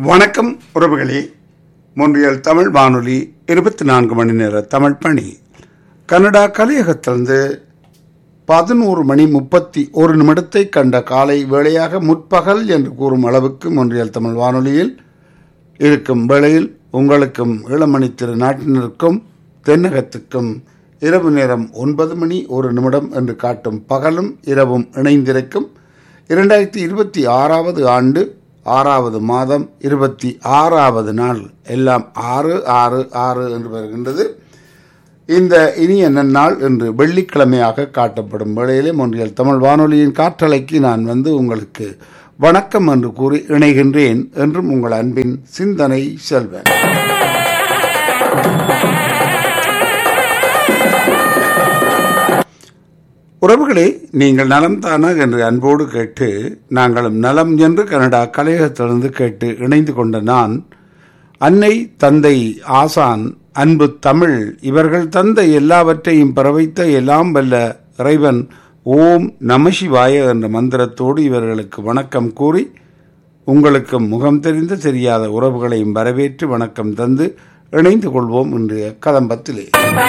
வணக்கம் உறவுகளே மொன்றியல் தமிழ் வானொலி இருபத்தி நான்கு மணி நேர தமிழ் பணி கனடா கலையகத்திலிருந்து பதினோரு மணி முப்பத்தி ஒரு நிமிடத்தை கண்ட காலை வேளையாக முற்பகல் என்று கூறும் அளவுக்கு மொன்றியல் தமிழ் வானொலியில் இருக்கும் வேளையில் உங்களுக்கும் இளமணி திரு நாட்டினருக்கும் தென்னகத்துக்கும் இரவு நேரம் ஒன்பது மணி ஒரு நிமிடம் என்று காட்டும் பகலும் இரவும் இணைந்திருக்கும் இரண்டாயிரத்தி இருபத்தி ஆறாவது ஆண்டு ஆறாவது மாதம் இருபத்தி ஆறாவது நாள் எல்லாம் ஆறு ஆறு ஆறு என்று வருகின்றது இந்த இனிய நன்னாள் என்று வெள்ளிக்கிழமையாக காட்டப்படும் வேளையிலே மொன்றியல் தமிழ் வானொலியின் காற்றலைக்கு நான் வந்து உங்களுக்கு வணக்கம் என்று கூறி இணைகின்றேன் என்றும் உங்கள் அன்பின் சிந்தனை செல்வன் உறவுகளே நீங்கள் நலம் தானா என்று அன்போடு கேட்டு நாங்களும் நலம் என்று கனடா கலையகத்திலிருந்து கேட்டு இணைந்து கொண்ட நான் அன்னை தந்தை ஆசான் அன்பு தமிழ் இவர்கள் தந்த எல்லாவற்றையும் பரவைத்த எல்லாம் வல்ல இறைவன் ஓம் நமசிவாய என்ற மந்திரத்தோடு இவர்களுக்கு வணக்கம் கூறி உங்களுக்கும் முகம் தெரிந்த தெரியாத உறவுகளையும் வரவேற்று வணக்கம் தந்து இணைந்து கொள்வோம் இன்றைய கதம்பத்திலே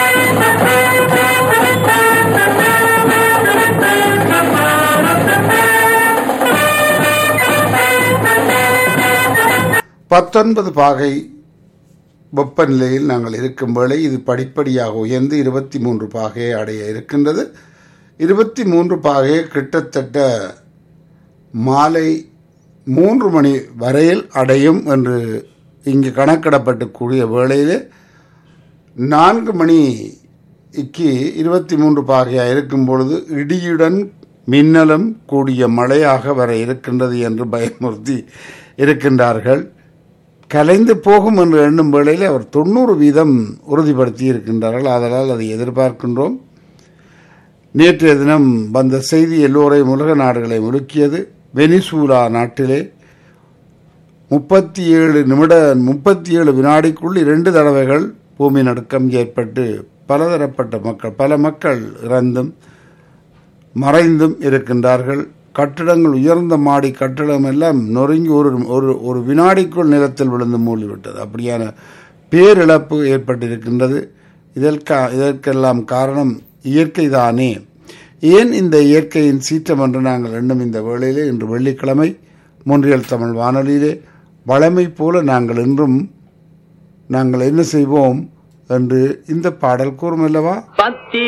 பத்தொன்பது பாகை வெப்பநிலையில் நாங்கள் இருக்கும் வேளை இது படிப்படியாக உயர்ந்து இருபத்தி மூன்று பாகையை அடைய இருக்கின்றது இருபத்தி மூன்று பாகை கிட்டத்தட்ட மாலை மூன்று மணி வரையில் அடையும் என்று இங்கு கணக்கிடப்பட்டு கூடிய வேளையில் நான்கு மணிக்கு இருபத்தி மூன்று பாகையாக இருக்கும் பொழுது இடியுடன் மின்னலும் கூடிய மழையாக வர இருக்கின்றது என்று பயமுறுத்தி இருக்கின்றார்கள் கலைந்து போகும் என்று எண்ணும் வேளையில் அவர் தொண்ணூறு வீதம் உறுதிப்படுத்தி இருக்கின்றார்கள் அதனால் அதை எதிர்பார்க்கின்றோம் நேற்றைய தினம் வந்த செய்தி எல்லோரையும் உலக நாடுகளை முழுக்கியது வெனிசூலா நாட்டிலே முப்பத்தி ஏழு நிமிட முப்பத்தி ஏழு வினாடிக்குள் இரண்டு தடவைகள் பூமி நடுக்கம் ஏற்பட்டு பலதரப்பட்ட மக்கள் பல மக்கள் இறந்தும் மறைந்தும் இருக்கின்றார்கள் கட்டிடங்கள் உயர்ந்த மாடி கட்டிடம் எல்லாம் நொறுங்கி ஒரு ஒரு ஒரு வினாடிக்குள் நிலத்தில் விழுந்து மூழ்கிவிட்டது அப்படியான பேரிழப்பு ஏற்பட்டிருக்கின்றது இதற்கா இதற்கெல்லாம் காரணம் இயற்கை தானே ஏன் இந்த இயற்கையின் சீற்றம் என்று நாங்கள் எண்ணும் இந்த வேளையிலே இன்று வெள்ளிக்கிழமை மொன்றியல் தமிழ் வானொலியிலே வளமை போல நாங்கள் இன்றும் நாங்கள் என்ன செய்வோம் என்று இந்த பாடல் கூறும் அல்லவா பக்தி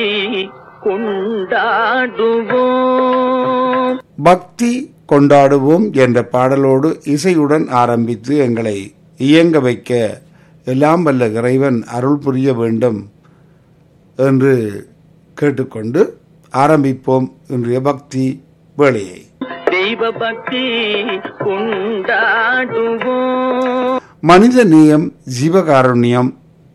கொண்டாடுவோம் பக்தி கொண்டாடுவோம் என்ற பாடலோடு இசையுடன் ஆரம்பித்து எங்களை இயங்க வைக்க எல்லாம் வல்ல இறைவன் அருள் புரிய வேண்டும் என்று கேட்டுக்கொண்டு ஆரம்பிப்போம் இன்றைய பக்தி வேளையை தெய்வ பக்தி கொண்டாடுவோம் மனித நேயம் ஜீவகாருண்யம்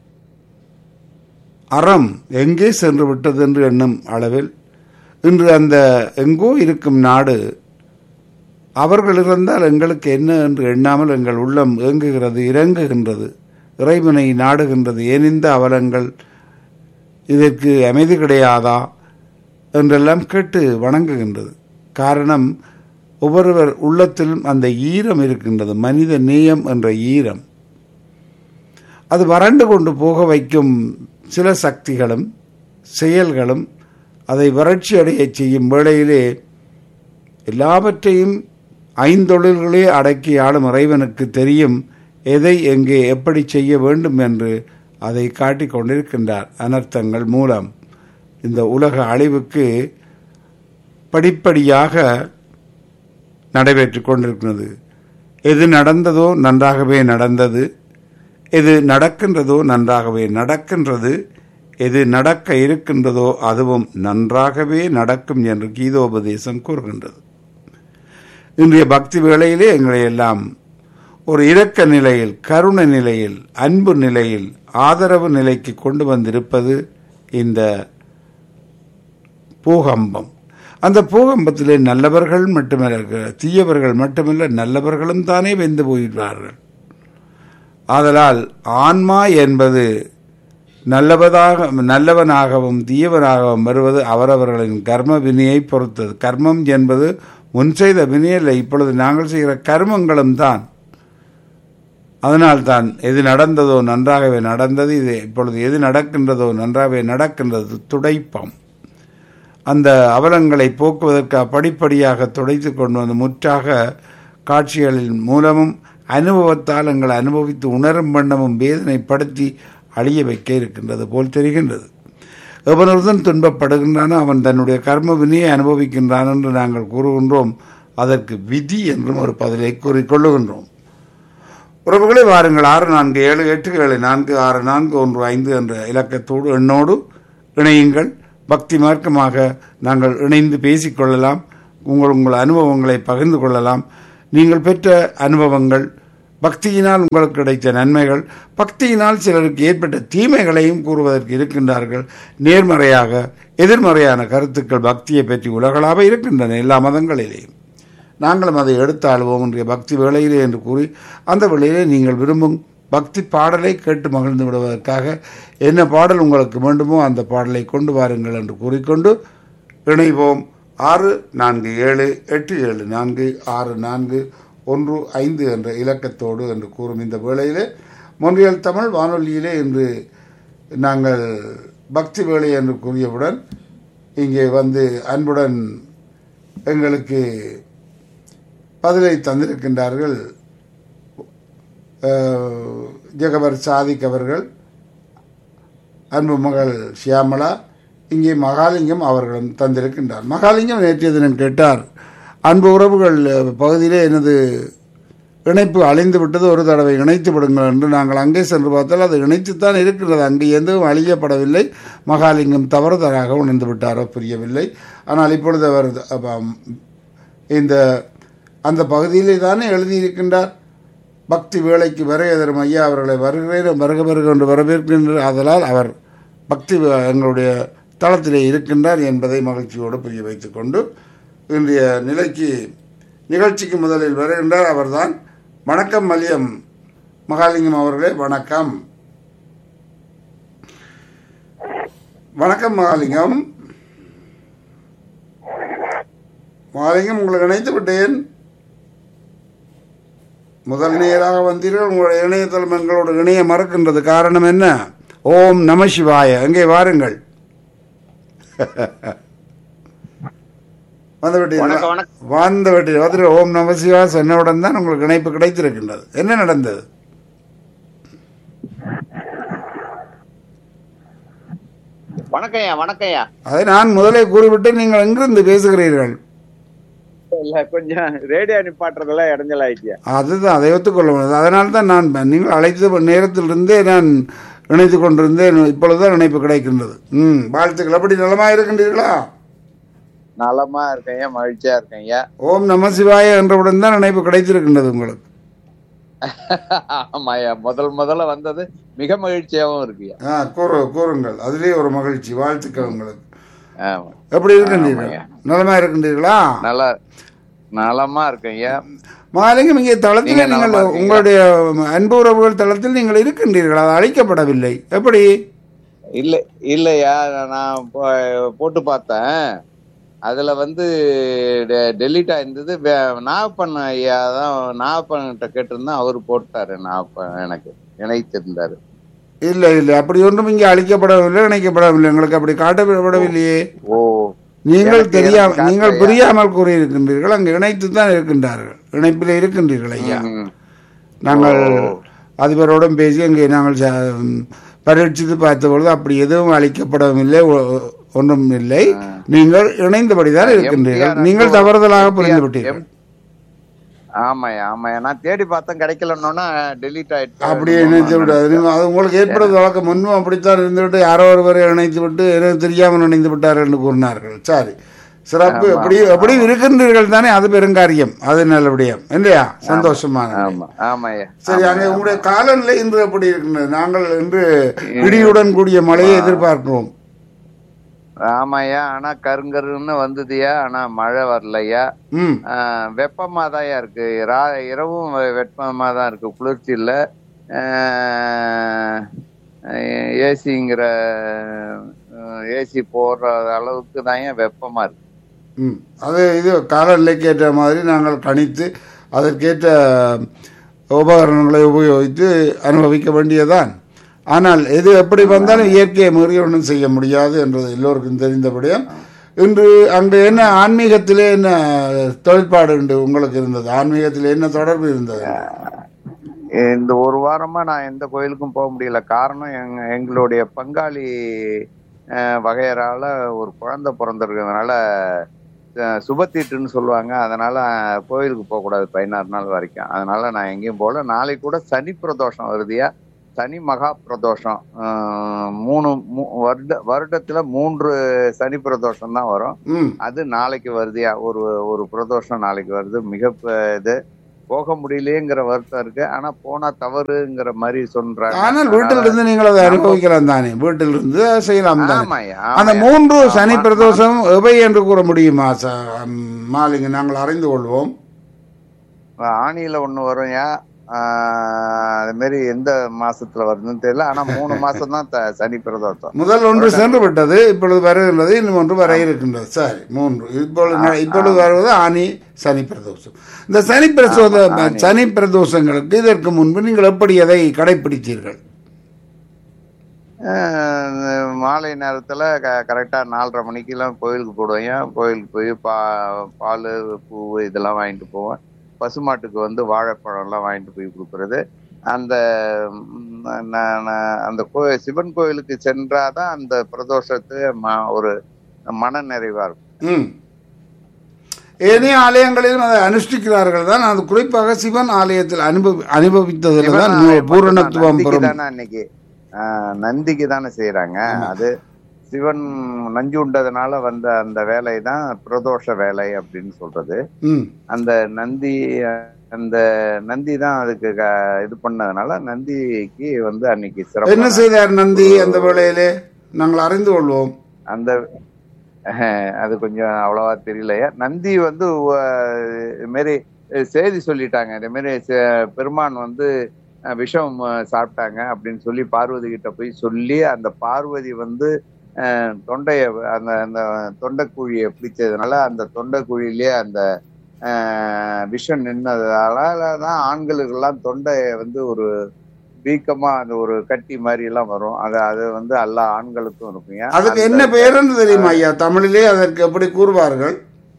அறம் எங்கே சென்று விட்டது என்று எண்ணும் அளவில் இன்று அந்த எங்கோ இருக்கும் நாடு அவர்கள் இருந்தால் எங்களுக்கு என்ன என்று எண்ணாமல் எங்கள் உள்ளம் ஏங்குகிறது இறங்குகின்றது இறைவனை நாடுகின்றது ஏன் இந்த அவலங்கள் இதற்கு அமைதி கிடையாதா என்றெல்லாம் கேட்டு வணங்குகின்றது காரணம் ஒவ்வொருவர் உள்ளத்திலும் அந்த ஈரம் இருக்கின்றது மனித நேயம் என்ற ஈரம் அது வறண்டு கொண்டு போக வைக்கும் சில சக்திகளும் செயல்களும் அதை வறட்சி அடைய செய்யும் வேளையிலே எல்லாவற்றையும் ஐந்தொழில்களே அடக்கி ஆளும் இறைவனுக்கு தெரியும் எதை எங்கே எப்படி செய்ய வேண்டும் என்று அதை காட்டிக் கொண்டிருக்கின்றார் அனர்த்தங்கள் மூலம் இந்த உலக அழிவுக்கு படிப்படியாக நடைபெற்றுக் கொண்டிருக்கிறது எது நடந்ததோ நன்றாகவே நடந்தது எது நடக்கின்றதோ நன்றாகவே நடக்கின்றது எது நடக்க இருக்கின்றதோ அதுவும் நன்றாகவே நடக்கும் என்று கீதோபதேசம் கூறுகின்றது இன்றைய பக்தி வேளையிலே எங்களை எல்லாம் ஒரு இரக்க நிலையில் கருணை நிலையில் அன்பு நிலையில் ஆதரவு நிலைக்கு கொண்டு வந்திருப்பது இந்த பூகம்பம் அந்த பூகம்பத்திலே நல்லவர்கள் மட்டுமல்ல தீயவர்கள் மட்டுமல்ல நல்லவர்களும் தானே வெந்து போயிடுவார்கள் ஆதலால் ஆன்மா என்பது நல்லவதாக நல்லவனாகவும் தீயவனாகவும் வருவது அவரவர்களின் கர்ம வினையை பொறுத்தது கர்மம் என்பது முன் செய்த வினையல்ல இப்பொழுது நாங்கள் செய்கிற கர்மங்களும் தான் அதனால்தான் எது நடந்ததோ நன்றாகவே நடந்தது இது இப்பொழுது எது நடக்கின்றதோ நன்றாகவே நடக்கின்றது துடைப்பம் அந்த அவலங்களை போக்குவதற்காக படிப்படியாக துடைத்து கொண்டு வந்து முற்றாக காட்சிகளின் மூலமும் அனுபவத்தால் எங்களை அனுபவித்து உணரும் வண்ணமும் வேதனைப்படுத்தி அழிய வைக்க இருக்கின்றது போல் தெரிகின்றது எவனொருதன் துன்பப்படுகின்றானோ அவன் தன்னுடைய கர்ம வினையை அனுபவிக்கின்றான் என்று நாங்கள் கூறுகின்றோம் அதற்கு விதி என்றும் ஒரு பதிலை கூறிக்கொள்ளுகின்றோம் உறவுகளை வாருங்கள் ஆறு நான்கு ஏழு எட்டு ஏழு நான்கு ஆறு நான்கு ஒன்று ஐந்து என்ற இலக்கத்தோடு எண்ணோடு இணையுங்கள் பக்தி மார்க்கமாக நாங்கள் இணைந்து பேசிக்கொள்ளலாம் உங்கள் உங்கள் அனுபவங்களை பகிர்ந்து கொள்ளலாம் நீங்கள் பெற்ற அனுபவங்கள் பக்தியினால் உங்களுக்கு கிடைத்த நன்மைகள் பக்தியினால் சிலருக்கு ஏற்பட்ட தீமைகளையும் கூறுவதற்கு இருக்கின்றார்கள் நேர்மறையாக எதிர்மறையான கருத்துக்கள் பக்தியை பற்றி உலகளாக இருக்கின்றன எல்லா மதங்களிலேயும் நாங்களும் அதை எடுத்தாளுவோம் என்ற பக்தி வேளையிலே என்று கூறி அந்த வேளையிலே நீங்கள் விரும்பும் பக்தி பாடலை கேட்டு மகிழ்ந்து விடுவதற்காக என்ன பாடல் உங்களுக்கு வேண்டுமோ அந்த பாடலை கொண்டு வாருங்கள் என்று கூறிக்கொண்டு இணைவோம் ஆறு நான்கு ஏழு எட்டு ஏழு நான்கு ஆறு நான்கு ஒன்று ஐந்து என்ற இலக்கத்தோடு என்று கூறும் இந்த வேளையிலே மொன்றியல் தமிழ் வானொலியிலே இன்று நாங்கள் பக்தி வேலை என்று கூறியவுடன் இங்கே வந்து அன்புடன் எங்களுக்கு பதிலை தந்திருக்கின்றார்கள் அஹ், ஜெகபர் சாதிக் அவர்கள் அன்பு மகள் ஷியாமளா இங்கே மகாலிங்கம் அவர்களும் தந்திருக்கின்றார் மகாலிங்கம் நேற்றைய தினம் கேட்டார் அன்பு உறவுகள் அஹ், பகுதியிலே எனது இணைப்பு அழிந்து விட்டது ஒரு தடவை இணைத்து விடுங்கள் என்று நாங்கள் அங்கே சென்று பார்த்தால் அது இணைத்துத்தான் இருக்கிறது அங்கு எதுவும் அழியப்படவில்லை மகாலிங்கம் தவறுதலாக உணர்ந்து விட்டாரோ புரியவில்லை ஆனால் இப்பொழுது அவர் அஹ், இந்த அந்த பகுதியிலே தானே எழுதியிருக்கின்றார் பக்தி வேலைக்கு வருகை தரும் ஐயா அவர்களை வருகிறேன் வருக வருக என்று வரவேற்கின்றார் ஆதலால் அவர் பக்தி வே- எங்களுடைய தளத்திலே இருக்கின்றார் என்பதை மகிழ்ச்சியோடு புரிய வைத்துக் கொண்டு இன்றைய நிலைக்கு நிகழ்ச்சிக்கு முதலில் வருகின்றார் அவர்தான் வணக்கம் மலியம் மகாலிங்கம் அவர்களே வணக்கம் வணக்கம் மகாலிங்கம் மகாலிங்கம் உங்களை இணைத்து விட்டேன் முதல் நேராக வந்தீர்கள் உங்களுடைய இணையதளம் எங்களோட இணைய மறக்கின்றது காரணம் என்ன ஓம் நம சிவாய அங்கே வாருங்கள் வந்து விட்டீர்களா வணக்கம், வணக்கம். வந்து விட்டீர்கள் வந்து ஓம் நம சிவாய சொன்னவுடன் தான் உங்களுக்கு இணைப்பு கிடைத்திருக்கின்றது என்ன நடந்தது வணக்கம்யா வணக்கம்யா அதை நான் முதலே கூறிவிட்டு நீங்கள் எங்கிருந்து பேசுகிறீர்கள் இல்ல கொஞ்சம் ரேடியோ நிப்பாட்டுறதெல்லாம் இடைஞ்சல் ஆயிட்டியா அதுதான் அதை ஒத்துக்கொள்ள முடியாது அதனால தான் நான் நீங்கள் அழைத்த நேரத்திலிருந்தே நான் இணைத்து கொண்டிருந்தேன் இப்பொழுதுதான் இணைப்பு கிடைக்கின்றது ம் வாழ்த்துக்கள் அப்படி நலமா இருக்கின்றீர்களா நலமா இருக்கேன்யா மகிழ்ச்சியா இருக்கேன்யா ஓம் நம சிவாய என்றவுடன் தான் இணைப்பு கிடைத்திருக்கின்றது உங்களுக்கு ஆமாய்யா முதல் முதல்ல வந்தது மிக மகிழ்ச்சியாவும் இருக்குயா ஆ கூறு கூறுங்கள் அதிலே ஒரு மகிழ்ச்சி வாழ்த்துக்கள் உங்களுக்கு ஆமா எப்படி இருக்கின்றீர்கள் நலமா இருக்கின்றீர்களா நல்லா நலமா இருக்கேன்யா மாலிங்கம் இங்கே தளத்தில் நீங்க நீங்கள் நலமா இருக்கீங்களா? உங்களுடைய அன்பு உறவுகள் தளத்தில் நீங்கள் இருக்கின்றீர்கள் அது அழைக்கப்படவில்லை எப்படி இல்ல இல்லையா நான் போ- போட்டு பார்த்தேன் அதுல வந்து டெலிட் ஆயிருந்தது வே- நாகப்பன் ஐயா தான் நாகப்பன்கிட்ட கேட்டிருந்தேன் அவரு போட்டாரு நாகப்பன் எனக்கு இணைத்திருந்தாரு இல்லை இல்லை அப்படி ஒன்றும் இங்கே அழிக்கப்படவில்லை இணைக்கப்படவில்லை எங்களுக்கு அப்படி காட்டப்படவில்லையே ஓ நீங்கள் எனக்கு தெரியாம எனக்கு நீங்கள் காட்டலையா? புரியாமல் கூறியிருக்கின்றீர்கள் அங்கு இணைத்து தான் இருக்கின்றார்கள் இணைப்பில் இருக்கின்றீர்கள் ஐயா ம். நாங்கள் அதிபரோடும் பேசி அங்கே நாங்கள் ச- ம், பரீட்சித்து பார்த்த பொழுது அப்படி எதுவும் அளிக்கப்படவில்லை ஒ- ஒன்றும் இல்லை நீங்கள் இணைந்தபடிதான் இருக்கின்றீர்கள் MTR நீங்கள் அந்த தவறுதலாக MTR புரிந்து விட்டீர்கள் எம்- ஆமாய்யா ஆமாய்யா நான் தேடி பார்த்தேன் கிடைக்கலன்னொன்னா டெலீட் ஆயிடுச்சு அப்படியே இணைத்து விடாது நீங்கள் அது உங்களுக்கு ஏற்படுவது வழக்கம் முன்பும் அப்படித்தான் இருந்துவிட்டு யாரோ ஒருவரை இணைத்து விட்டு எனக்கு தெரியாமல் இணைந்து விட்டார்கள் என்று கூறினார்கள் சரி சிறப்பு எப்படி எப்படி இருக்கின்றீர்கள் தானே அது பெருங்காரியம் அது நல்லபடியம் இல்லையா சந்தோஷமான ஆமா ஆமாய்யா சரி அங்கே உங்களுடைய காலநிலை இன்று எப்படி இருக்கின்றது நாங்கள் இன்று இடியுடன் கூடிய மழையை எதிர்பார்க்கிறோம் ஆமாய்யா ஆனா கருங்கருன்னு வந்ததுயா ஆனா மழை வரலையா ம் ஆஹ் வெப்பமா தான்யா இருக்கு ரா- இரவும் வெ- வெப்பமா தான் இருக்கு குளிர்ச்சி இல்ல ஏசிங்கிற ஏசி போடுற அளவுக்கு தான் வெப்பமா இருக்கு ம் அது இது காலநிலைக்கு ஏற்ற மாதிரி நாங்கள் கணித்து அதற்கேற்ற உபகரணங்களை உபயோகித்து அனுபவிக்க வேண்டியதான் ஆனால் எது எப்படி வந்தாலும் இயற்கையை மீறி ஒன்றும் செய்ய முடியாது என்றது எல்லோருக்கும் தெரிந்தபடியும் இன்று அங்கு என்ன ஆன்மீகத்திலே என்ன தொழிற்பாடு உண்டு உங்களுக்கு இருந்தது ஆன்மீகத்தில் என்ன தொடர்பு இருந்தது இந்த ஒரு வாரமா நான் எந்த கோயிலுக்கும் போக முடியல காரணம் எங்க எங்களுடைய பங்காளி அஹ், வகையறால ஒரு குழந்தை பிறந்திருக்கிறதுனால அஹ், சுபத்தீட்டுன்னு சொல்லுவாங்க அதனால கோயிலுக்கு போக கூடாது பதினாறு நாள் வரைக்கும் அதனால நான் எங்கேயும் போகல நாளைக்கு கூட சனி பிரதோஷம் வருதியா சனி மகா பிரதோஷம் அஹ், மூணு மூ- வருட வருடத்துல மூன்று சனி பிரதோஷம் தான் வரும் ம் அது நாளைக்கு வருதுயா ஒரு ஒரு பிரதோஷம் நாளைக்கு வருது மிக ப- இது போக முடியலையேங்கிற வருத்தம் இருக்கு ஆனா போனா தவறுங்கிற மாதிரி சொல்றாங்க ஆனால் வீட்டில் இருந்து நீங்கள் அதை அனுபவிக்கலாம் தானே வீட்டில் இருந்து அதை செய்யலாம் தானே ஆமாய்யா, அந்த ஆமாய்யா. மூன்று சனி ஆமா. பிரதோஷம் எவை என்று கூற முடியுமா ச- ம், மாலிங்க நாங்கள் அறிந்து கொள்வோம் ஆணியில ஒண்ணு வரும்யா ஆஹ் அது மாதிரி எந்த மாசத்துல வருதுன்னு தெரியல ஆனா மூணு மாசம் தான் த- சனி பிரதோஷம் முதல் ஒன்று சென்று விட்டது இப்பொழுது வருகின்றது இன்னும் ஒன்று வர இருக்கின்றது சரி மூன்று இப்பொழுது ந- இப்பொழுது வருவது ஆனி சனி பிரதோஷம் இந்த சனி பிரதோஷ ஆமா, ஆனி. சனி பிரதோஷங்களுக்கு இதற்கு முன்பு நீங்கள் எப்படி அதை கடைபிடித்தீர்கள் ஆஹ் மாலை நேரத்துல க- கரெக்டா நாலரை மணிக்கெல்லாம் கோயிலுக்கு போடுவேன் கோயிலுக்கு போய் பா பால் பூ இதெல்லாம் வாங்கிட்டு போவேன் பசுமாட்டுக்கு வந்து வாழைப்பழம் எல்லாம் வாங்கிட்டு போய் கொடுக்கறது அந்த ம், ந- ந- அந்த கோ சிவன் கோயிலுக்கு சென்றாதான் அந்த பிரதோஷத்து ம- ஒரு மன நிறைவா இருக்கும் ம் ஏனைய ஆலயங்களிலும் அதை அனுஷ்டிக்கிறார்கள் தான் அது குறிப்பாக சிவன் ஆலயத்தில் அனுபவி அனுபவித்ததில் தான் சிவன் பூரணத்துவம் நந்திக்கு பெறும் தானே அன்னைக்கு ஆஹ் நந்திக்கு தானே செய்யறாங்க அது சிவன் நஞ்சு உண்டதுனால வந்த அந்த வேலை தான் பிரதோஷ வேலை அப்படின்னு சொல்றது ம் அந்த நந்தி அந்த நந்தி தான் அதுக்கு க- இது பண்ணதுனால நந்திக்கு வந்து அன்னைக்கு என்ன சிறப்பு செய்தார் நந்தி அந்த வேளையிலே நாங்கள் அறிந்து கொள்வோம் அந்த அஹ், அது கொஞ்சம் அவ்வளவா தெரியலையா நந்தி வந்து உ- இது மாரி செய்தி சொல்லிட்டாங்க இதே மாதிரி செ- பெருமான் வந்து அஹ், விஷம் அஹ், சாப்பிட்டாங்க அப்படின்னு சொல்லி பார்வதி கிட்ட போய் சொல்லி அந்த பார்வதி வந்து அஹ், தொண்டைய அந்த அந்த தொண்டைக்குழியை பிடிச்சதுனால அந்த தொண்டைக்குழியிலேயே அந்த அஹ், விஷம் நின்னதால தான் ஆண்களுக்கெல்லாம் தொண்டை வந்து ஒரு வீக்கமா அந்த ஒரு கட்டி மாதிரி எல்லாம் வரும் அது அது வந்து எல்லா ஆண்களுக்கும் இருக்குங்க அதுக்கு அந்த- என்ன பெயர்ன்னு தெரியுமா ஐயா தமிழிலே அதற்கு எப்படி கூறுவார்கள்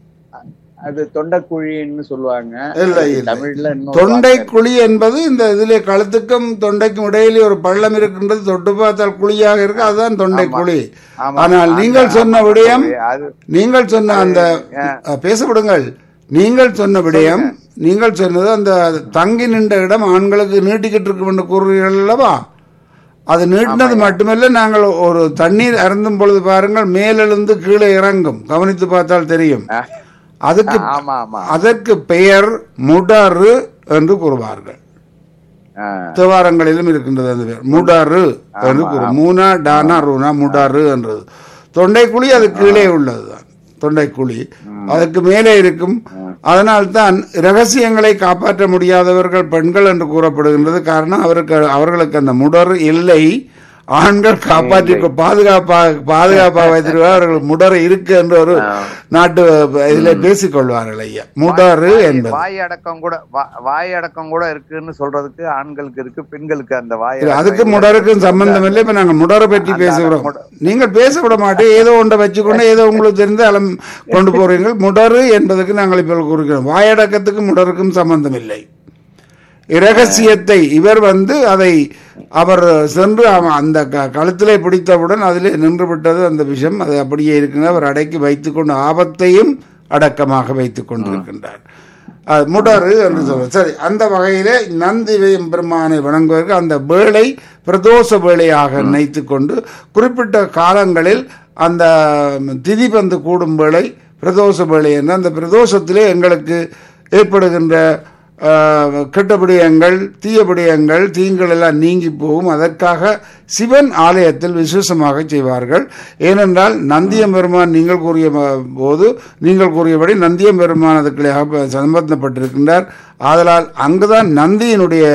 அது தொண்டைக்குழின்னு சொல்லுவாங்க இல்லை, அது இல்லை. தமிழ்ல இன்னும் தொண்டை வார்த்தை குழி என்பது இந்த இதிலே கழுத்துக்கும் தொண்டைக்கும் இடையிலே ஒரு பள்ளம் இருக்கின்றது தொட்டு பார்த்தால் குழியாக இருக்கு அதுதான் தொண்டை ஆமா. குழி ஆமா. ஆனால் அந்த- நீங்கள் சொன்ன ஆமா, விடயம் அது நீங்கள் சொன்ன அந்த அஹ், பேச விடுங்கள் நீங்கள் சொன்ன விடயம் நீங்கள் சொன்னது அந்த தங்கி நின்ற இடம் ஆண்களுக்கு நீட்டிக்கிட்டு இருக்கும் என்று கூறுகிறீர்கள் அல்லவா அது நீட்டினது மட்டுமல்ல நாங்கள் ஒரு தண்ணீர் அருந்தும் பொழுது பாருங்கள் மேலெழுந்து கீழே இறங்கும் கவனித்து பார்த்தால் தெரியும் அதுக்கு ஆமா ஆமா அதற்கு பெயர் முடரு என்று கூறுவார்கள் ஆ, தேவாரங்களிலும் இருக்கின்றது அந்த பேர் முடரு என்று கூறு மூனா டானா ரூனா முடரு என்றது தொண்டைக்குழி அது கீழே உள்ளதுதான் தொண்டைக்குழி அதுக்கு மேலே இருக்கும் அதனால்தான் ரகசியங்களை காப்பாற்ற முடியாதவர்கள் பெண்கள் என்று கூறப்படுகின்றது காரணம் அவருக்கு அவர்களுக்கு அந்த முடர் இல்லை ஆண்கள் காப்பாற்றி பாதுகாப்பாக பாதுகாப்பாக வைத்திருக்கிறார் அவர்கள் முடர் இருக்கு என்று ஒரு நாட்டு இதில் பேசிக் கொள்வார்கள் ஐயா முடரு என்பது வாய் அடக்கம் கூட வா- வாய் அடக்கம் கூட இருக்குன்னு சொல்றதுக்கு ஆண்களுக்கு இருக்கு பெண்களுக்கு அந்த வாய் இல்ல, அடக்கம் அதுக்கு இல்லை. முடருக்கும் சம்பந்தம் இல்லை இப்ப நாங்க முடரை பற்றி அந்த பேசுகிறோம் முட- நீங்கள் பேச விட மாட்டேன் ஏதோ ஒன்றை வச்சுக்கொண்டு ஏதோ உங்களுக்கு தெரிந்து அலம் கொண்டு போறீர்கள் முடரு என்பதற்கு நாங்கள் இப்போ கூறுகிறோம் வாயடக்கத்துக்கும் முடருக்கும் சம்பந்தம் இல்லை இரகசியத்தை இவர் வந்து அதை அவர் சென்று அவன் அந்த க- கழுத்திலே பிடித்தவுடன் அதிலே நின்று விட்டது அந்த விஷம் அது அப்படியே இருக்கின்ற அவர் அடக்கி வைத்துக்கொண்டு ஆபத்தையும் அடக்கமாக வைத்துக் கொண்டிருக்கின்றார் அது முடரு என்று சொல்வது சரி அந்த வகையிலே நந்தி பெருமானை வணங்குவதற்கு அந்த வேளை பிரதோஷ வேளையாக நினைத்து கொண்டு குறிப்பிட்ட காலங்களில் அந்த திதி பந்து கூடும் வேளை பிரதோஷ வேளை என்று அந்த பிரதோஷத்திலே எங்களுக்கு ஏற்படுகின்ற ஆஹ், கெட்ட விடயங்கள் தீய விடயங்கள் தீங்கள் எல்லாம் நீங்கி போகும் அதற்காக சிவன் ஆலயத்தில் விசேஷமாக செய்வார்கள் ஏனென்றால் நந்தியம் பெருமான் நீங்கள் கூறிய ம- போது நீங்கள் கூறியபடி நந்தியம் பெருமான் அதுக்கு சம்பந்தப்பட்டிருக்கின்றார் ஆதலால் அங்குதான் நந்தியினுடைய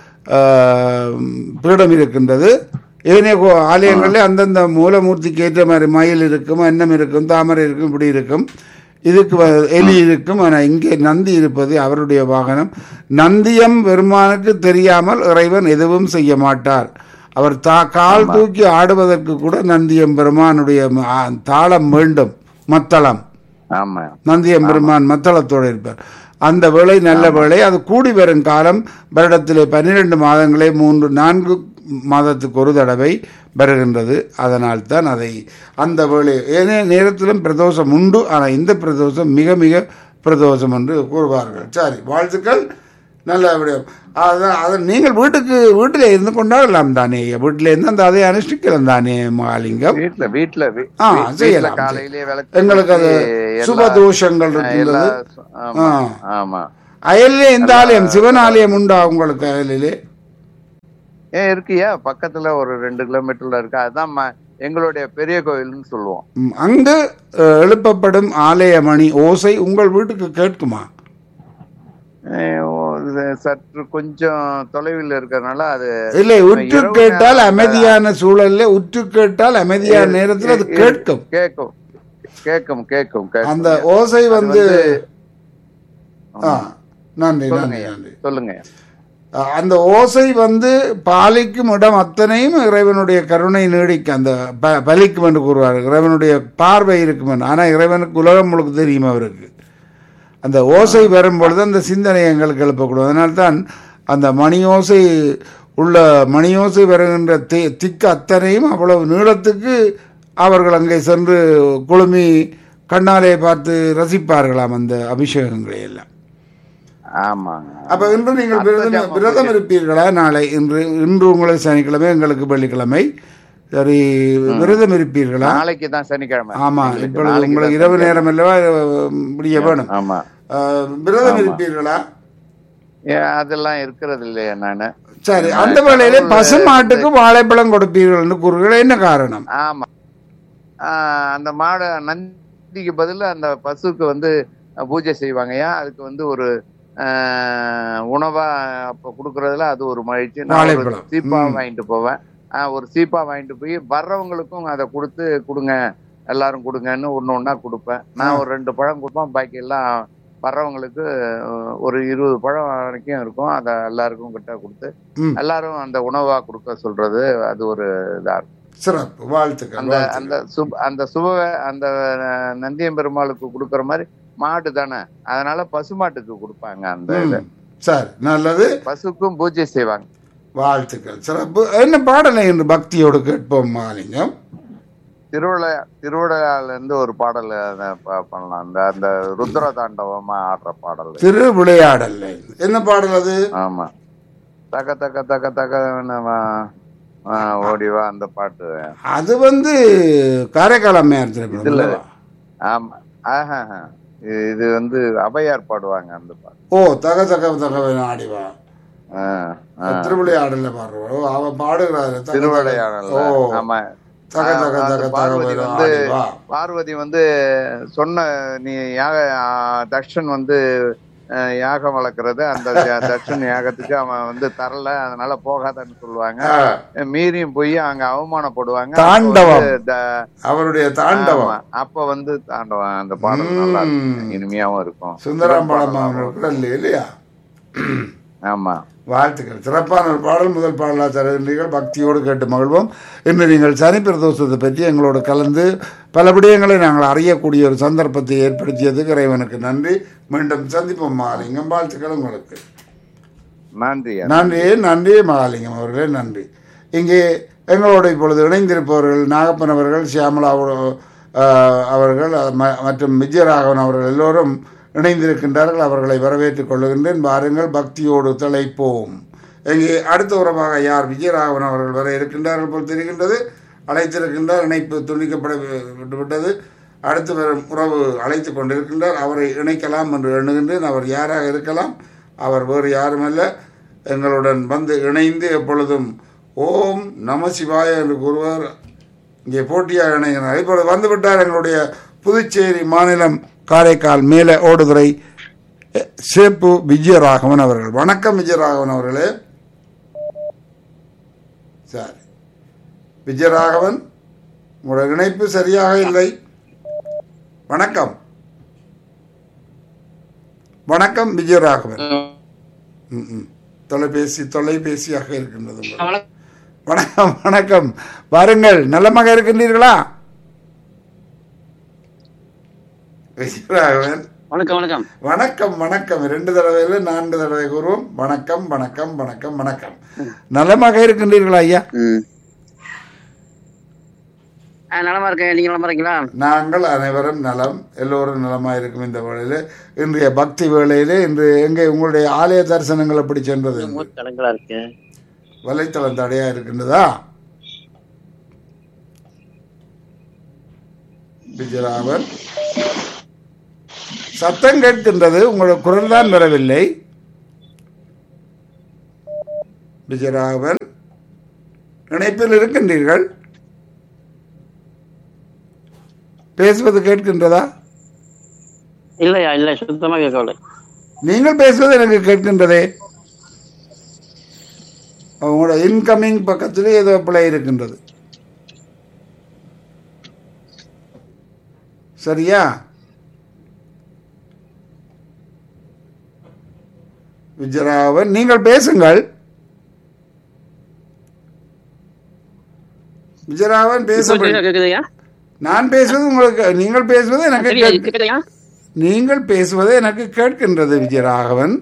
ஆஹ், பீடம் இருக்கின்றது ஏனைய கோ- ஆலயங்களில் அந்தந்த மூலமூர்த்திக்கு ஏற்ற மாதிரி மயில் இருக்கும் அன்னம் இருக்கும் தாமரை இருக்கும் இப்படி இருக்கும் இதுக்கு வ- எலி இருக்கும் ஆனால் இங்கே நந்தி இருப்பது அவருடைய வாகனம் நந்தியம் பெருமானுக்கு தெரியாமல் இறைவன் எதுவும் செய்ய மாட்டார் அவர் தா கால் தூக்கி ஆடுவதற்கு கூட நந்தியம் பெருமானுடைய ம- ஆ, தாளம் வேண்டும் மத்தளம் ஆமா நந்தியம் பெருமான் மத்தளத்தோடு இருப்பார் அந்த வேளை நல்ல வேளை அது கூடி வரும் காலம் வருடத்திலே பன்னிரண்டு மாதங்களே மூன்று நான்கு மாதத்துக்கு ஒரு தடவை வருகின்றது அதனால் தான் அதை அந்த வேளை ஏனே நேரத்திலும் பிரதோஷம் உண்டு ஆனால் இந்த பிரதோஷம் மிக மிக பிரதோஷம் என்று கூறுவார்கள் சரி வாழ்த்துக்கள் நல்ல விடயம் அதான் அதை நீங்கள் வீட்டுக்கு வீட்டில் இருந்து கொண்டாடலாம் தானே வீட்டில் இருந்து அந்த அதை அனுஷ்டிக்கலாம் தானே மகாலிங்கம் வீட்டுல வீட்டுல வீ- ஆ, வீ- வீட்டுல செய்யலாம். காலையிலேயே விளக்கு எங்களுக்கு அது எல்லா- சுப தோஷங்கள் எல்லா- இருக்கின்றது ஆமா, ஆ. ஆமா அயலிலே எந்த ஆலயம் சிவன் ஆலயம் உண்டா உங்களுக்கு அயலிலே ஏன் இருக்கியா பக்கத்துல ஒரு ரெண்டு கிலோமீட்டர்ல இருக்கு அதுதான் ம- எங்களுடைய பெரிய கோயில்னு சொல்லுவோம் ம், அங்கு அஹ், எழுப்பப்படும் ஆலய மணி ஓசை உங்கள் வீட்டுக்கு கேட்குமா ஏன் ஓ, இது சற்று கொஞ்சம் தொலைவில் இருக்கறனால அது இல்லை உற்று இரவு கேட்டால் நேரத்துல- அமைதியான சூழல்ல உற்று கேட்டால் அமைதியான நேரத்தில் அது கேட்கும் கேட்கும் கேட்கும் கேட்கும் கேட்கும். அந்த ஓசை அது வந்து ஆ, நன்றி சொல்லுங்க நன்றி ஐயா, நன்றி சொல்லுங்க அஹ், அந்த ஓசை வந்து பாலிக்கும் இடம் அத்தனையும் இறைவனுடைய கருணை நீடிக்கும் அந்த ப- பலிக்கும் என்று கூறுவார் இறைவனுடைய பார்வை இருக்கும் என்று ஆனால் இறைவனுக்கு உலகம் முழுக்க தெரியும் அவருக்கு அந்த ஓசை வரும் பொழுது அந்த சிந்தனை எங்களுக்கு எழுப்பக்கூடும் அதனால்தான் அந்த மணி ஓசை உள்ள மணி ஓசை வருகின்ற தி திக்கு அத்தனையும் அவ்வளவு நீளத்துக்கு அவர்கள் அங்கே சென்று குழுமி கண்ணாலே பார்த்து ரசிப்பார்களாம் அந்த அபிஷேகங்களை எல்லாம் ஆமாங்க அப்ப இன்று நீங்கள் விரதம் அர்த்த ஜாமம் விரதம் இருப்பீர்களா நாளை இன்று இன்று உங்களுக்கு சனிக்கிழமை எங்களுக்கு வெள்ளிக்கிழமை சரி விரதம் இருப்பீர்களா நாளைக்கு தான் சனிக்கிழமை ஆமா எங்களுக்கு இப்பொழுது நாளைக்கு உங்களுக்கு தான் இரவு சனிக்கிழமை. நேரம் அல்லவா முடிய வேணும் ஆமா அஹ், விரதம் இருப்பீர்களா ஏன் அதெல்லாம் இருக்கிறது இல்லையா நானு சரி அந்த வேளையில பசு மாட்டுக்கு வாழைப்பழம் கொடுப்பீர்கள் கூறுகள் என்ன காரணம் ஆமா ஆஹ் அந்த மாடு நந்திக்கு பதிலா அந்த பசுக்கு வந்து பூஜை செய்வாங்கய்யா அதுக்கு வந்து ஒரு ஆஹ் உணவா அப்ப குடுக்கறதுல அது ஒரு மகிழ்ச்சி நான் ஒரு வாழைப்பழம். சீப்பா ம். வாங்கிட்டு போவேன் ஆஹ் ஒரு சீப்பா வாங்கிட்டு போய் வர்றவங்களுக்கும் அதை கொடுத்து கொடுங்க எல்லாரும் கொடுங்கன்னு ஒண்ணு ஒண்ணா கொடுப்பேன் நான் ஒரு ரெண்டு பழம் கொடுப்பேன் பாக்கி எல்லாம் வர்றவங்களுக்கு அஹ், ஒரு இருபது பழம் வரைக்கும் இருக்கும் அதை எல்லாருக்கும் கிட்ட கொடுத்து ம். எல்லாரும் அந்த உணவா கொடுக்க சொல்றது அது ஒரு இதா இருக்கும் சிறப்பு வாழ்த்துக்கள் அந்த வாழ்த்துக்கள். அந்த சுப அந்த சுப அந்த அஹ், நந்தியம் பெருமாளுக்கு கொடுக்கற மாதிரி மாடு தானே அதனால பசுமாட்டுக்கு கொடுப்பாங்க அந்த இதை ம். சரி நல்லது பசுக்கும் பூஜை செய்வாங்க வாழ்த்துக்கள் சிறப்பு என்ன பாடலை என்று பக்தியோடு கேட்போம் மாலிங்கம் திருவிழா திருவிழால இருந்து ஒரு பாடல் அத ப- பண்ணலாம் அந்த அந்த ருத்ர தாண்டவமா ஆடுற பாடல் திரு விளையாடல் என்ன பாடல் அது ஆமா தக்க தக்க தக்க தக்க நம்ம, ஆ, ஓடி வா அந்த பாட்டு அது வந்து காரைக்கால் அம்மையார் திரைப்படம் இதுல அல்லவா? ஆமா ஆஹா இது வந்து அபையார் பாடுவாங்க அந்த பாட்டு ஓ தக தக தகவ ஆடிவா ஆ, ஆ. திருவிளையாடல பாடுறோம் ஓ, அவன் பாடுகிறாரு தக தக- திருவிளையாடல்ல ஓ ஆமா தக தக ஆ, தக அந்த தக பார்வதி வந்து ஆடிவா பார்வதி வந்து சொன்ன நீ யாக ஆ, தக்ஷன் வந்து ஆ, யாகம் வளர்க்கறது அந்த த- தக்ஷன் யாகத்துக்கு அவன் வந்து தரல அதனால போகாதன்னு சொல்லுவாங்க ஆ, மீறியும் போய் அங்க அவமானப்படுவாங்க தாண்டவம். அப்ப வந்து த- அவருடைய தாண்டவம் ஆமா, அப்ப வந்து தாண்டவம் அந்த பாடல் நல்லா இருக்கும் ம். இனிமையாவும் இருக்கும் சுந்தரம் பாடல் படம் அவர்கள் குரல் இல்லையா ஆமா வாழ்த்துக்கள் சிறப்பான ஒரு பாடல் முதல் பாடலாக தருகின்றீர்கள் பக்தியோடு கேட்டு மகிழ்வோம் இன்று நீங்கள் சனி பிரதோஷத்தை பற்றி எங்களோடு கலந்து பல விடயங்களை நாங்கள் அறியக்கூடிய ஒரு சந்தர்ப்பத்தை ஏற்படுத்தியதுக்கு இறைவனுக்கு நன்றி மீண்டும் சந்திப்போம் மகாலிங்கம் வாழ்த்துக்கள் உங்களுக்கு நன்றி நன்றி நன்றி மகாலிங்கம் அவர்களே நன்றி இங்கே எங்களோடு இப்பொழுது இணைந்திருப்பவர்கள் நாகப்பன் அவர்கள் சியாமலா அஹ், அவர்கள் ம- மற்றும் விஜயராகவன் அவர்கள் எல்லோரும் இணைந்திருக்கின்றார்கள் அவர்களை வரவேற்றுக் கொள்ளுகின்றேன் வாருங்கள் பக்தியோடு திளைப்போம் இங்கே அடுத்த உறவாக யார் விஜயராகவன் அவர்கள் வர இருக்கின்றார்கள் போல் தெரிகின்றது அழைத்திருக்கின்றார் இணைப்பு துண்டிக்கப்பட விட்டு விட்டது அடுத்து வரும் உறவு அழைத்து கொண்டிருக்கின்றார் அவரை இணைக்கலாம் என்று எண்ணுகின்றேன் அவர் யாராக இருக்கலாம் அவர் வேறு யாருமல்ல எங்களுடன் வந்து இணைந்து எப்பொழுதும் ஓம் நம சிவாய என்று கூறுவார் இங்கே போட்டியாக இணைகிறார் இப்பொழுது வந்துவிட்டார் எங்களுடைய புதுச்சேரி மாநிலம் காரைக்கால் மேலே ஓடுதுறை அஹ், சேப்பு விஜயராகவன் அவர்கள் வணக்கம் விஜயராகவன் அவர்களே சரி விஜயராகவன் உங்களோட இணைப்பு சரியாக இல்லை வணக்கம் வணக்கம் விஜயராகவன் ம், ம். தொலைபேசி தொலைபேசியாக இருக்கின்றது உங்களுக்கு. வணக்கம் வணக்கம் வாருங்கள் நலமாக இருக்கின்றீர்களா விஜயராகவன் வணக்கம் வணக்கம் வணக்கம் வணக்கம் இரண்டு தடவையில நான்கு தடவை கூறுவோம் வணக்கம் வணக்கம் வணக்கம் வணக்கம் நலமாக இருக்கின்றீர்களா ஐயா ம். ஆ, நலமா இருக்கேன் நீங்க நலமா இருக்கீங்களா நாங்கள் அனைவரும் நலம் எல்லோரும் நலமாக இருக்கும் இந்த வேளையில இன்றைய பக்தி வேளையிலே இன்று எங்கே உங்களுடைய ஆலய தரிசனங்கள் எப்படி சென்றது கலங்களா இருக்கு வலைத்தளம் தடையா இருக்கின்றதா விஜயராமன் சத்தம் கேட்கின்றது உங்களோட குரல் தான் வரவில்லை விஜயராகவன் இணைப்பில் இருக்கின்றீர்கள் பேசுவது கேட்கின்றதா இல்லையா இல்ல சுத்தமா கேட்கல நீங்கள் பேசுவது எனக்கு கேட்கின்றதே உங்களோட இன்கமிங் பக்கத்திலே ஏதோ பிழை இருக்கின்றது சரியா விஜயராகவன் நீங்கள் பேசுங்கள் விஜயராகவன் பேச இப்போ தெளிவா கேக்குதுயா நான் பேசுவது உங்களுக்கு நீங்கள் பேசுவது எனக்கு சரியா கேட்க- கேக்குதுயா நீங்கள் பேசுவது எனக்கு கேட்கின்றது விஜயராகவன்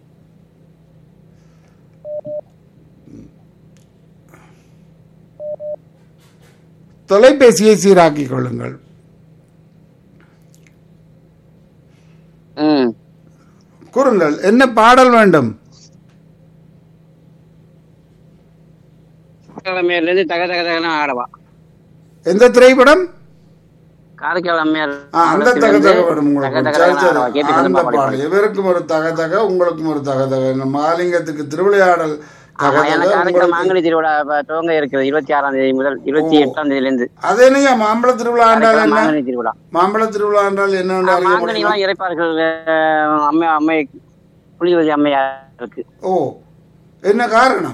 தொலைபேசியை சீராக்கிக் கொள்ளுங்கள் ம் கூறுங்கள் என்ன பாடல் வேண்டும் அம்மையார்ல இருந்து தக தக தகன ஆடவா எந்த திரைப்படம் காரைக்கால் அம்மையார் ஆ, அந்த தகதக வேணும் தக உங்களுக்கு தக சரி, தகன சரி. ஆடவா கேட்டு அந்த விரும்ப பாடல் இவருக்கும் ஒரு தகதக உங்களுக்கும் ஒரு தகதக இந்த மாலிங்கத்துக்கு திருவிளையாடல் ஆமா தகதக எனக்கு காரைக்கால் உங்களுக்கு மாங்கனி திருவிழா இப்ப துவங்க இருக்குது இருபத்தி ஆறாம் தேதி முதல் இருபத்தி எட்டாம் தேதியில இருந்து அது என்னையா மாம்பழ திருவிழா என்றால் காரைக்கால் என்ன மாங்கனி திருவிழா மாம்பழ திருவிழா என்றால் என்ன ஆ, அறிய மாங்கனி முடியுமா எல்லாம் இறைப்பார்கள் அஹ், அம்மை அம்மை புலிவதி அம்மையாருக்கு ஓ என்ன காரணம்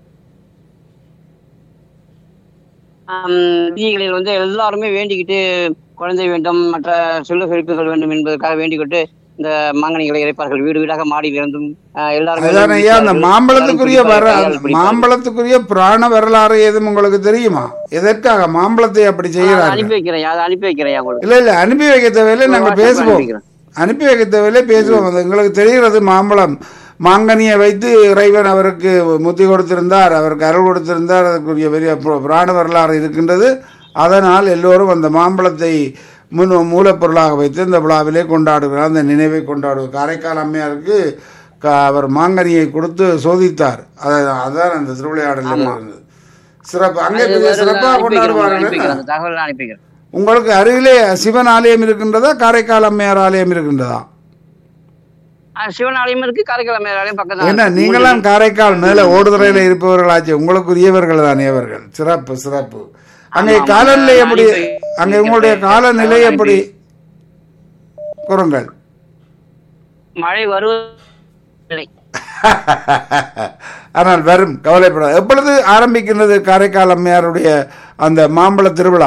ஆம், வீதிகளில் வந்து எல்லாருமே வேண்டிக்கிட்டு குழந்தை வேண்டும் மற்ற செல்வ செழிப்புகள் வேண்டும் என்பதற்காக வேண்டிக்கிட்டு இந்த மாங்கனிகளை இறைப்பார்கள் வீடு வீடாக மாடியில் இருந்தும் ஆஹ், எல்லாருமே அதான் ஐயா அந்த எல்லாரும் மாம்பழத்துக்குரிய வர பிடிப்பார்கள், கையால் பிடிப்பார்கள். மாம்பழத்துக்குரிய புராண வரலாறு எதுவும் உங்களுக்கு தெரியுமா எதற்காக மாம்பழத்தை அப்படி அதை செய்கிறார்கள் அனுப்பி வைக்கிறேன் அதை அனுப்பி வைக்கிறேன் உங்களுக்கு இல்ல இல்ல அனுப்பி வைக்க தேவையில்லை நாங்க வாட்ஸ்அப்ல பேசுவோம் அனுப்பிக்கிறேன். அனுப்பி வைக்க தேவையில்லை பேசுவோம் அது எங்களுக்கு தெரிகிறது மாம்பழம் மாங்கனியை வைத்து இறைவன் அவருக்கு முத்தி கொடுத்திருந்தார் அவருக்கு அருள் கொடுத்திருந்தார் அதற்குரிய பெரிய பு- புராண வரலாறு இருக்கின்றது அதனால் எல்லோரும் அந்த மாம்பழத்தை முன் மூலப்பொருளாக வைத்து இந்த விழாவிலே கொண்டாடுகிறார் அந்த நினைவை கொண்டாடுவார் காரைக்கால் அம்மையாருக்கு க- அவர் மாங்கனியை கொடுத்து சோதித்தார் அதான் அதான் அந்த திருவிளையாடல் இருந்தது சிறப்பு அங்கே அது பெரிய வருது, சிறப்பாக அனுப்பி வைக்கிறேன், உங்களுக்கு கொண்டாடுவார்கள் அனுப்பி வைக்கிறேன். அந்த தகவல் அனுப்பி வைக்கிறேன். உங்களுக்கு அருகிலே சிவன் ஆலயம் இருக்கின்றதா காரைக்கால் அம்மையார் ஆலயம் இருக்கின்றதா ஆ, சிவன் ஆலயம் இருக்கு காரைக்கால் அம்மையார் ஆலயம் பக்கத்துல என்ன நீங்களாம் காரைக்கால் மேல ஓடுதுறையில இருப்பவர்களாச்சு உங்களுக்குரியவர்கள் தானே அவர்கள் சிறப்பு சிறப்பு அங்கே ஆமா, காலநிலை ஆமா, எப்படி அனுப்பி- அங்கே உங்களுடைய காலநிலை அனுப்பி- எப்படி கூறுங்கள் மழை வருவதில்லை ஆனால் வரும் கவலைப்படாது எப்பொழுது ஆரம்பிக்கின்றது காரைக்கால் அம்மையாருடைய அந்த மாம்பழ திருவிழா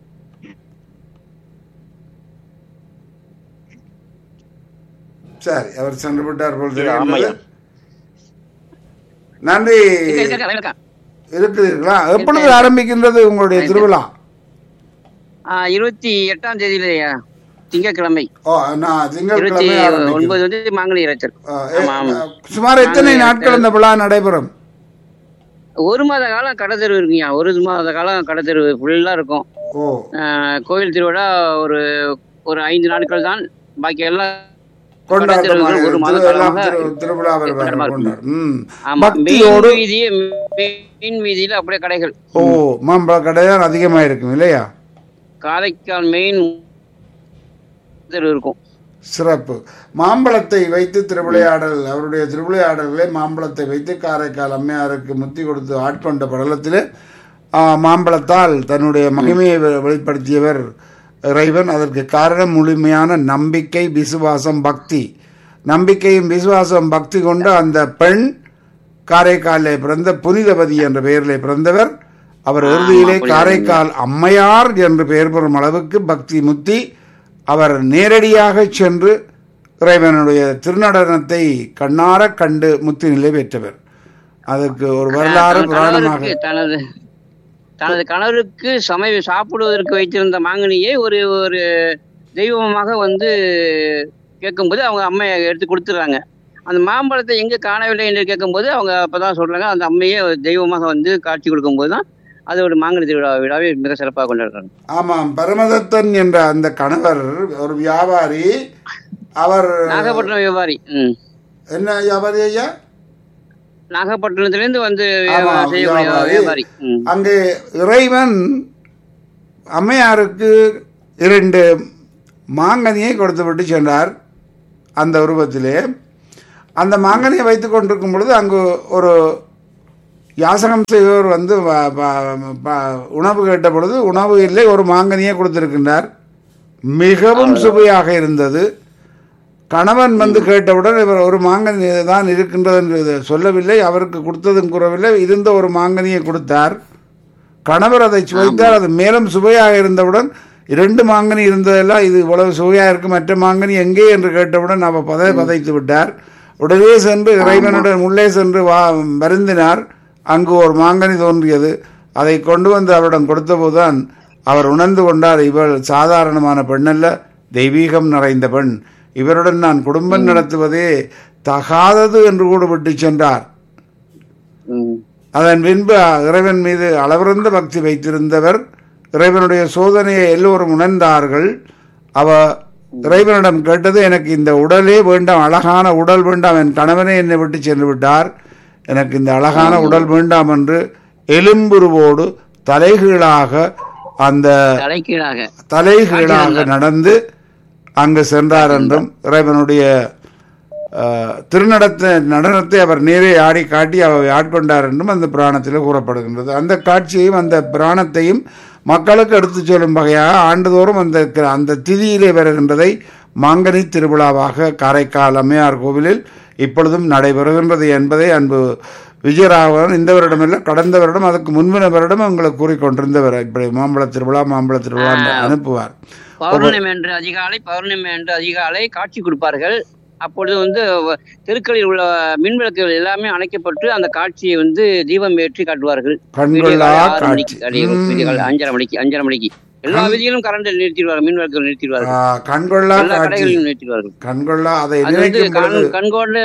சரி அவர் சென்று விட்டார் போல் தெரிகின்றது ஆமாய்யா. நன்றி இருக்க, இருக்க, இருக்க, இருக்க. இருக்கிறீர்களா எப்பொழுது ஆரம்பிக்கின்றது உங்களுடைய திருவிழா ஆ, இருபத்தி எட்டாம் தேதியில திங்கட்கிழமை ஓ நான் இருபத்தி திங்கட்கிழமை ஆரம்பிக்கும் ஒன்பது வந்து மாங்கனி இறைச்சல் ஆமா, ஆமா. சுமார் எத்தனை நாட்கள் இந்த விழா நடைபெறும் ஒரு மாத காலம் கடத்தெருவு இருக்குங்க ஒரு மாத காலம் கடத்தெருவு ஃபுல்லா இருக்கும் ஓ ஆஹ் கோயில் திருவிழா ஒரு ஒரு ஐந்து நாட்கள் தான் பாக்கி எல்லாம் கொண்டாட்டமாக கடத்தெருவுகள் ஒரு மாத திரு- எல்லாம் காலமாக திரு- திருவிழா கொண்டாட்டமா இருக்கும். கொண்டாடும் ம். ஆமா மெயின் பக்தியோடு வீதி மெயின் வீதியில அப்படியே கடைகள் ஓ மாம்பழ கடை தான் அதிகமாக இருக்கும் இல்லையா காரைக்கால் மெயின் தெரு இருக்கும் சிறப்பு மாம்பழத்தை வைத்து திருவிளையாடல் அவருடைய திருவிளையாடல்களை மாம்பழத்தை வைத்து காரைக்கால் அம்மையாருக்கு முத்தி கொடுத்து ஆட்கொண்ட படலத்தில் மாம்பழத்தால் தன்னுடைய மகிமையை வெ- வெளிப்படுத்தியவர் இறைவன் அதற்கு காரணம் முழுமையான நம்பிக்கை விசுவாசம் பக்தி நம்பிக்கையும் விசுவாசம் பக்தி கொண்ட அந்த பெண் காரைக்காலிலே பிறந்த புனிதவதி என்ற பெயரிலே பிறந்தவர் அவர் இறுதியிலே காரைக்கால் அம்மையார் என்று பெயர் பெறும் அளவுக்கு பக்தி முத்தி அவர் நேரடியாக சென்று இறைவனுடைய திருநடனத்தை கண்ணார கண்டு முத்தி நிலை பெற்றவர் அதுக்கு ஒரு வரலாறு தனது புராணமாக கணவருக்கு தனது தனது கணவருக்கு சமை சாப்பிடுவதற்கு வைத்திருந்த மாங்கனியை ஒரு ஒரு தெய்வமாக வந்து கேட்கும்போது அவங்க அம்மையை எடுத்து கொடுத்துறாங்க அந்த மாம்பழத்தை எங்க காணவில்லை என்று கேட்கும்போது அவங்க அப்பதான் சொல்றாங்க அந்த அம்மையே ஒரு தெய்வமாக வந்து காட்சி கொடுக்கும்போது தான் அது ஒரு மாங்கனி திருவிழா விழாவை மிக சிறப்பாக கொண்டாடுறாங்க ஆமாம் பரமதத்தன் என்ற அந்த கணவர் ஒரு வியாபாரி அவர் நாகப்பட்டினம் வியாபாரி ம் என்ன வியாபாரி ஐயா நாகப்பட்டினத்திலிருந்து வந்து ஆமா, செய்யக்கூடிய வியாபாரி. வியாபாரி ம் அங்கே இறைவன் அம்மையாருக்கு இரண்டு மாங்கனியை கொடுத்து விட்டு சென்றார் அந்த உருவத்திலே அந்த மாங்கனியை வைத்து கொண்டிருக்கும் பொழுது அங்கு ஒரு யாசகம் செய்பவர் வந்து வ- வ- வ- உணவு கேட்ட பொழுது உணவு இல்லை ஒரு மாங்கனியை கொடுத்திருக்கின்றார் மிகவும் சுவையாக இருந்தது கணவன் வந்து கேட்டவுடன் இவர் ஒரு மாங்கனி தான் இருக்கின்றது என்று சொல்லவில்லை அவருக்கு கொடுத்ததும் கூறவில்லை இருந்த ஒரு மாங்கனியை கொடுத்தார் கணவர் அதை சுவைத்தார் அது மேலும் சுவையாக இருந்தவுடன் இரண்டு மாங்கனி இருந்ததெல்லாம் இது இவ்வளவு சுவையாக இருக்கு மற்ற மாங்கனி எங்கே என்று கேட்டவுடன் அவ பதை பதைத்து விட்டார் உடனே சென்று இறைவனுடன் உள்ளே சென்று வா வருந்தினார் அங்கு ஒரு மாங்கனி தோன்றியது அதை கொண்டு வந்து அவரிடம் கொடுத்தபோதுதான் அவர் உணர்ந்து கொண்டார் இவள் சாதாரணமான பெண்ணல்ல தெய்வீகம் நிறைந்த பெண் இவருடன் நான் குடும்பம் நடத்துவதே தகாதது என்று கூட விட்டு சென்றார் ம் அதன் பின்பு இறைவன் மீது அளவிறந்த பக்தி வைத்திருந்தவர் இறைவனுடைய சோதனையை எல்லோரும் உணர்ந்தார்கள் அவ இறைவனிடம் கேட்டது எனக்கு இந்த உடலே வேண்டாம் அழகான உடல் வேண்டாம் என் கணவனே என்னை விட்டு சென்று விட்டார் எனக்கு இந்த அழகான உடல் வேண்டாம் என்று எலும்புருவோடு தலைகீழாக அந்த தலைக்கீழாக தலைகீழாக நடந்து அங்கு சென்றார் என்றும் இறைவனுடைய அஹ், திருநடத்த நடனத்தை அவர் நேரே ஆடி காட்டி அவர் ஆட்கொண்டார் என்றும் அந்த புராணத்தில் கூறப்படுகின்றது அந்த காட்சியையும் அந்த புராணத்தையும் மக்களுக்கு எடுத்துச் சொல்லும் வகையாக ஆண்டுதோறும் அந்த அந்த திதியிலே வருகின்றதை மாங்கனி திருவிழாவாக காரைக்கால் அம்மையார் கோவிலில் இப்பொழுதும் நடைபெறுகின்றது என்பதை அன்பு விஜயராகவன் இந்த வருடமல்ல கடந்த வருடம் அதுக்கு முன்பின வருடம் எங்களுக்கு கூறிக்கொண்டிருந்தவர் இப்படி மாம்பழ திருவிழா மாம்பழ திருவிழா என்று அனுப்புவார் பௌர்ணமி என்று அதிகாலை பௌர்ணமி என்று அதிகாலை காட்சி கொடுப்பார்கள் அப்பொழுது வந்து வ- தெருக்களில் உள்ள மின்விளக்குகள் எல்லாமே அணைக்கப்பட்டு அந்த காட்சியை வந்து தீபம் ஏற்றி காட்டுவார்கள் விடிய கண்கொள்ளா காலை ஆறு மணிக்கு காட்சி அடி- விடிய காலை அஞ்சரை மணிக்கு அஞ்சரை மணிக்கு எல்லா வீதியிலும் கரண்ட் நிறுத்திடுவார்கள் மின் விளக்குகள் நிறுத்திடுவார்கள் ஆ, கண்கொள்ளா எல்லா காட்சி கடைகளிலும் நிறுத்திடுவார்கள் கண்கொள்ளா அதை அது வந்து நினைக்கும் கண் பொழுது கண்கோடு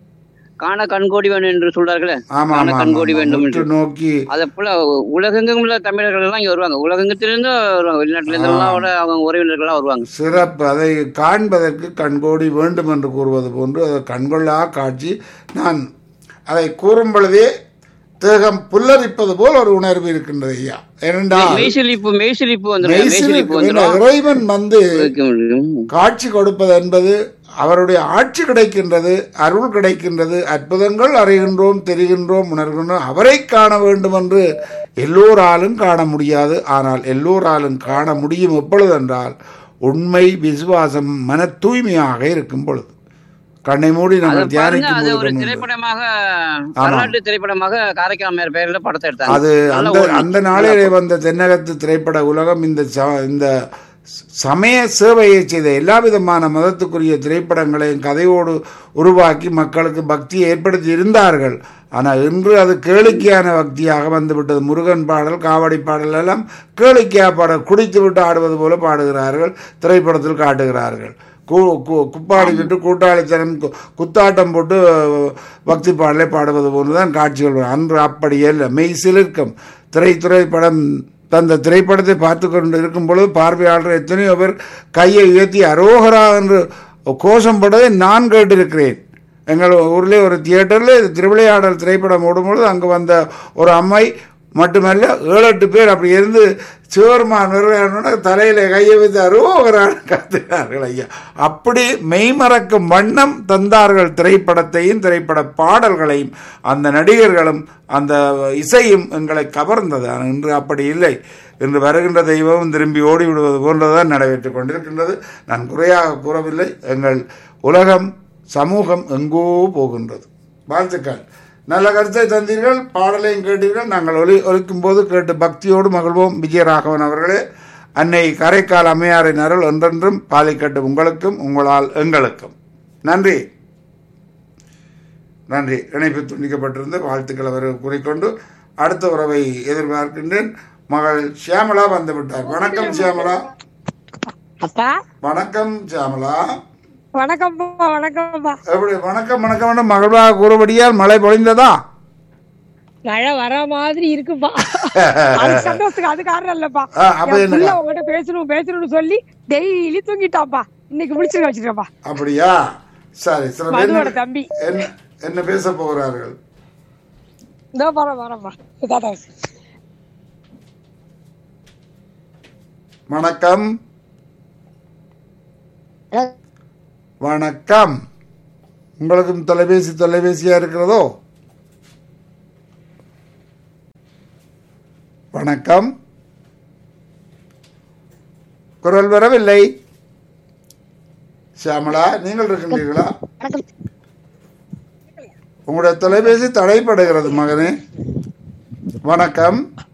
காண கண்கோடி வேண்டும் என்று சொல்றார்களே ஆமா காண ஆமா கண்கோடி ஆமா. வேண்டும் உற்று என்று நோக்கி அதை போல உலகெங்கும் உள்ள தமிழர்கள் எல்லாம் இங்க வருவாங்க உலகத்திலிருந்து வருவாங்க வெளிநாட்டுல இருந்து எல்லாம் கூட அவங்க உறவினர்கள்லாம் வருவாங்க சிறப்பு அதை காண்பதற்கு கண்கோடி வேண்டும் என்று கூறுவது போன்று அது கண்கொள்ளா காட்சி நான் அதை கூறும் பொழுதே தேகம் புல்லரிப்பது போல் ஒரு உணர்வு இருக்கின்றது ஐயா ஏனென்றால் மெய்சிலிப்பு மெய்சிலிப்பு வந்துடும் மெய்சிலிர்க்கும். மெய்சிலிப்பு ஏன்னா, வந்துடும் இறைவன் வந்து வைக்க முடியும். காட்சி கொடுப்பது என்பது அவருடைய ஆட்சி கிடைக்கின்றது அருள் கிடைக்கின்றது அற்புதங்கள் அறிகின்றோம் தெரிகின்றோம் உணர்கின்றோம் அவரை காண வேண்டும் என்று எல்லோராலும் காண முடியாது ஆனால் எல்லோராலும் காண முடியும் எப்பொழுது என்றால் உண்மை விசுவாசம் மன தூய்மையாக இருக்கும் பொழுது கண்ணை மூடி அது நம்ம பாருங்க தியானிக்கும் அது போது ஒரு கண்ணுண்டு. திரைப்படமாக வரலாற்று திரைப்படமாக காரைக்கால் மேயர் பெயர்ல படத்தை எடுத்தாங்க அது நல்ல அந்த ஓடிச்சு. அந்த நாளிலே வந்த தென்னகத்து திரைப்பட உலகம் இந்த ச- இந்த சமய சேவையை செய்த எல்லா விதமான மதத்துக்குரிய திரைப்படங்களையும் கதையோடு உருவாக்கி மக்களுக்கு பக்தியை ஏற்படுத்தி இருந்தார்கள் ஆனால் இன்று அது கேளிக்கையான பக்தியாக வந்துவிட்டது முருகன் பாடல் காவடி பாடல் எல்லாம் கேளிக்கையா பாடல் குடித்து விட்டு ஆடுவது போல பாடுகிறார்கள் திரைப்படத்தில் காட்டுகிறார்கள் கு- கு- குப்பாடிக்கிட்டு கூட்டாளித்தனம் கு- குத்தாட்டம் போட்டு பக்தி பாடலை பாடுவது போன்றுதான் காட்சிகள் வரும். அன்று அப்படி அல்ல மெய் சிலிர்க்கும் திரைத்துறை படம் தந்த திரைப்படத்தை பார்த்து கொண்டு இருக்கும் பொழுது பார்வையாளர் எத்தனையோ பேர் கையை உயர்த்தி அரோகரா என்று கோஷம் போடுவதை நான் கேட்டிருக்கிறேன் எங்கள் ஊர்லேயே ஒரு தியேட்டரில் திருவிளையாடல் திரைப்படம் ஓடும்பொழுது அங்கே வந்த ஒரு அம்மை மட்டுமல்ல ஏழு எட்டு பேர் அப்படி இருந்து சிவருமான் வருவாரோட தலையில கையை வைத்து அரோகரான கத்துகிறார்கள் ஐயா அப்படி மெய்மறக்கும் வண்ணம் தந்தார்கள் திரைப்படத்தையும் திரைப்பட பாடல்களையும் அந்த நடிகர்களும் அந்த இசையும் எங்களை கவர்ந்தது ஆனால் இன்று அப்படி இல்லை இன்று வருகின்ற தெய்வம் திரும்பி ஓடி விடுவது போன்றதுதான் நடைபெற்றுக் கொண்டிருக்கின்றது நான் குறையாக கூறவில்லை எங்கள் உலகம் சமூகம் எங்கோ போகின்றது வாழ்த்துக்கள் நல்ல கருத்தை தந்தீர்கள் பாடலையும் கேட்டீர்கள் நாங்கள் ஒலி ஒலிக்கும் போது கேட்டு பக்தியோடு மகிழ்வோம் விஜயராகவன் அவர்களே அன்னை கரைக்கால் அம்மையாரின் அருள் என்றென்றும் பாலிக்கட்டும் உங்களுக்கும் உங்களால் எங்களுக்கும் நன்றி நன்றி இணைப்பு துண்டிக்கப்பட்டிருந்து வாழ்த்துக்களை வர கூறிக்கொண்டு அடுத்த உறவை எதிர்பார்க்கின்றேன் மகள் சியாமலா வந்து விட்டார் வணக்கம் சியாமலா அப்பா வணக்கம் சியாமலா வணக்கம்ப்பா வணக்கம்ப்பா எப்படி வணக்கம் வணக்கம் என்று மகிழ்வாக கூறுபடியால் மழை பொழிந்ததா மழை வர மாதிரி இருக்குப்பா அது சந்தோஷத்துக்கு அது காரணம் இல்லப்பா ஆ, அப்ப என் என்ன? புள்ள உங்ககிட்ட பேசணும் பேசணும்னு சொல்லி டெய்லி தூங்கிட்டாப்பா இன்னைக்கு முடிச்சு வச்சிருக்கப்பா அப்படியா சரி சில மதுவோட என்ன தம்பி என்ன என்ன பேச போகிறார்கள் இதோ வர வரப்பா தாத்தா வணக்கம் வணக்கம் உங்களுக்கும் தொலைபேசி தொலைபேசியா இருக்கிறதோ வணக்கம் குரல் வரவில்லை சியாமலா நீங்கள் இருக்கின்றீர்களா உங்களுடைய தொலைபேசி தடைப்படுகிறது மகனே வணக்கம்